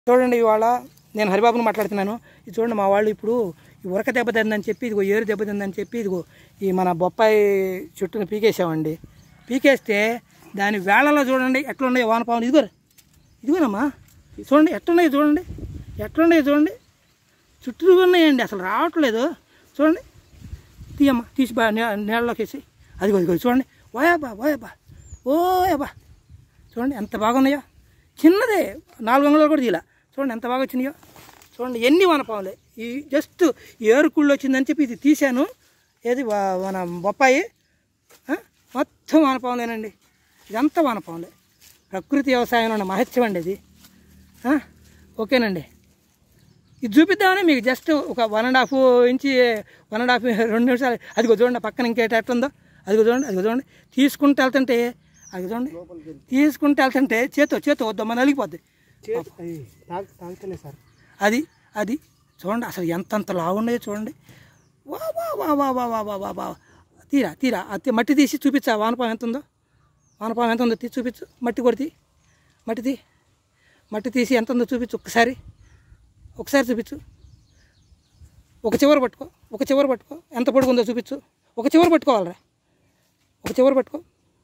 చూడండి ఇవాళ నేను హరిబాబుని మాట్లాడుతున్నాను ఇది చూడండి మా వాళ్ళు ఇప్పుడు ఈ ఉరక దెబ్బతిందని చెప్పి ఇదిగో ఏరు దెబ్బతిందని చెప్పి ఇదిగో ఈ మన బొప్పాయి చెట్టును పీకేసామండి పీకేస్తే దాని వేళలో చూడండి ఎట్లున్నాయో వానపాములు ఇదిగో ఇదిగోనమ్మా చూడండి ఎట్లున్నాయో చూడండి ఎట్లున్నాయో చూడండి చుట్టూ ఉన్నాయండి అసలు రావట్లేదు చూడండి తీయమ్మా తీసి బా నే- నీళ్ళలోకి వేసి అదిగో ఇదిగో చూడండి ఓయబ్బా ఓయబ్బా ఓయబ్బా చూడండి ఎంత బాగున్నాయో చిన్నదే నాలుగు అంగుళాలు కూడా తీలా చూడండి ఎంత బాగా వచ్చినాయో చూడండి ఎన్ని వనపాములే ఈ జస్ట్ ఏరుకుళ్ళు వచ్చిందని చెప్పి ఇది తీశాను ఏది వా- మన బొప్పాయి ఆ? మొత్తం వానపాములేనండి ఇదంతా వానపాములే ప్రకృతి వ్యవసాయంలో ఉన్న మహత్యం అండి ఇది ఆ? ఓకేనండి ఇది చూపిద్దామని మీకు జస్ట్ ఒక one and half inch one and half రెండు నిమిషాలు అదిగో చూడండి ఆ పక్కన ఇంకేట ఎట్లుందో అదిగో చూడండి అదిగో చూడండి తీసుకుంటూ వెళ్తుంటే అది చూడండి తీసుకుంటూ వెళ్తుంటే చేతో చేతో వద్దాం నలిగిపోద్ది తాగుతలే సార్ అది అది చూడండి అసలు ఎంతంత లావున్నాయో చూడండి వా వా వా వా వా వా వా వా వా తీరా తీరా అది మట్టి తీసి చూపించా వానపాం ఎంత ఉందో వానపాం ఎంత ఉందో తీసి చూపించు మట్టి కొడితే మట్టి తీ మట్టి తీసి ఎంత ఉందో చూపించు ఒక్కసారి ఒకసారి చూపించు ఒక చివర పట్టుకో ఒక చివర పట్టుకో ఎంత పొడుగుందో చూపించు ఒక చివర పట్టుకోవాలరా ఒక చివర పట్టుకో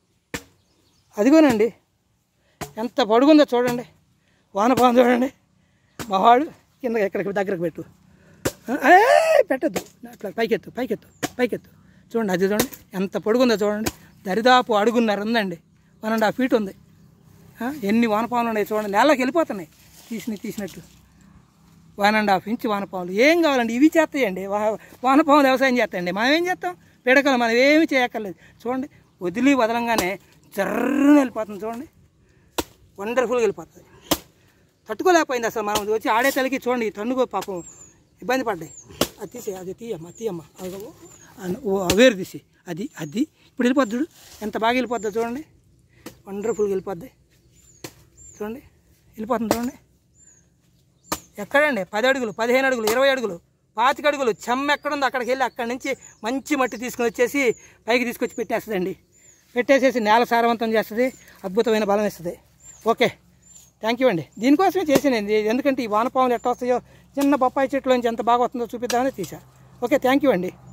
అదిగోనండి ఎంత పొడుగుందో చూడండి వానపాం చూడండి మా వాడు కింద ఎక్కడికి దగ్గరకు పెట్టు ఏయ్, పెట్టద్దు అట్లా పైకెత్తు పైకెత్తు పైకెత్తు చూడండి అది చూడండి ఎంత పొడుగుందో చూడండి దరిదాపు అడుగున్నర ఉందండి వన్ అండ్ హాఫ్ ఫీట్ ఉంది ఆ, ఎన్ని వానపాములు ఉన్నాయి చూడండి నేలకి వెళ్ళిపోతున్నాయి తీసినవి తీసినట్టు వన్ అండ్ హాఫ్ ఇంచ్ వానపాములు ఏం కావాలండి ఇవి చేస్తాయండి వా- వానపాములు వ్యవసాయం చేస్తాయండి మనం ఏం చేస్తాం పిడకలు మనం ఏమి చేయక్కర్లేదు చూడండి వదిలి వదలంగానే జర్రున వెళ్ళిపోతుంది చూడండి వండర్ఫుల్గా వెళ్ళిపోతుంది తట్టుకోలేకపోయింది అసలు మనం వచ్చి ఆడే తలకి చూడండి ఈ టన్నుకో పాపం ఇబ్బంది పడ్డాయి అది తీసి అది తీయమ్మా తీయమ్మా అది ఓ- ఓ అవేరు తీసి అది అది ఇప్పుడు వెళ్ళిపోద్ది చూడు ఎంత బాగా వెళ్ళిపోద్దో చూడండి వండర్ఫుల్గా వెళ్ళిపోద్ది చూడండి వెళ్ళిపోతుంది చూడండి ఎక్కడండి పది అడుగులు పదిహేను అడుగులు ఇరవై అడుగులు పాతిక అడుగులు చెమ్మ ఎక్కడుందో అక్కడికి వెళ్ళి అక్కడి నుంచి మంచి మట్టి తీసుకొని వచ్చేసి పైకి తీసుకొచ్చి పెట్టేస్తుందండి పెట్టేసేసి నేల సారవంతం చేస్తుంది అద్భుతమైన బలం ఇస్తుంది ఓకే థ్యాంక్ యూ అండి దీనికోసమే చేసానండి ఎందుకంటే ఈ వానపాములు ఎట్లా వస్తాయో చిన్న బొప్పాయి చెట్లోంచి ఎంత బాగా వస్తుందో చూపిద్దామని తీసా ఓకే థ్యాంక్ యూ అండి